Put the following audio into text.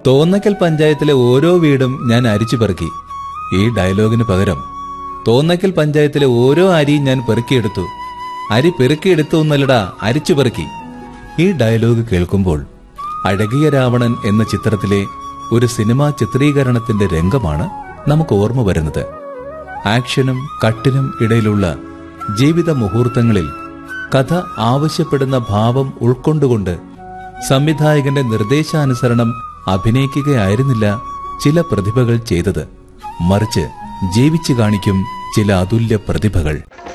തോന്നക്കൽ പഞ്ചായത്തിലെ ഓരോ വീടും ഞാൻ അരിച്ചു പെറുക്കി ഈ ഡയലോഗിന് പകരം തോന്നക്കൽ പഞ്ചായത്തിലെ ഓരോ അരിയും ഞാൻ പെറുക്കിയെടുത്തു അരി പെറുക്കിയെടുത്തു എന്നല്ലടാ അരിച്ചു പെറുക്കി ഈ ഡയലോഗ് കേൾക്കുമ്പോൾ അഴകിയ രാവണൻ എന്ന ചിത്രത്തിലെ ഒരു സിനിമാ ചിത്രീകരണത്തിന്റെ രംഗമാണ് നമുക്ക് ഓർമ്മ വരുന്നത് ആക്ഷനും കട്ടിനും ഇടയിലുള്ള ജീവിത മുഹൂർത്തങ്ങളിൽ കഥ ആവശ്യപ്പെടുന്ന ഭാവം ഉൾക്കൊണ്ടുകൊണ്ട് സംവിധായകന്റെ നിർദ്ദേശാനുസരണം അഭിനയിക്കുകയായിരുന്നില്ല ചില പ്രതിഭകൾ ചെയ്തത് മറിച്ച് ജീവിച്ചു കാണിക്കും ചില അതുല്യ പ്രതിഭകൾ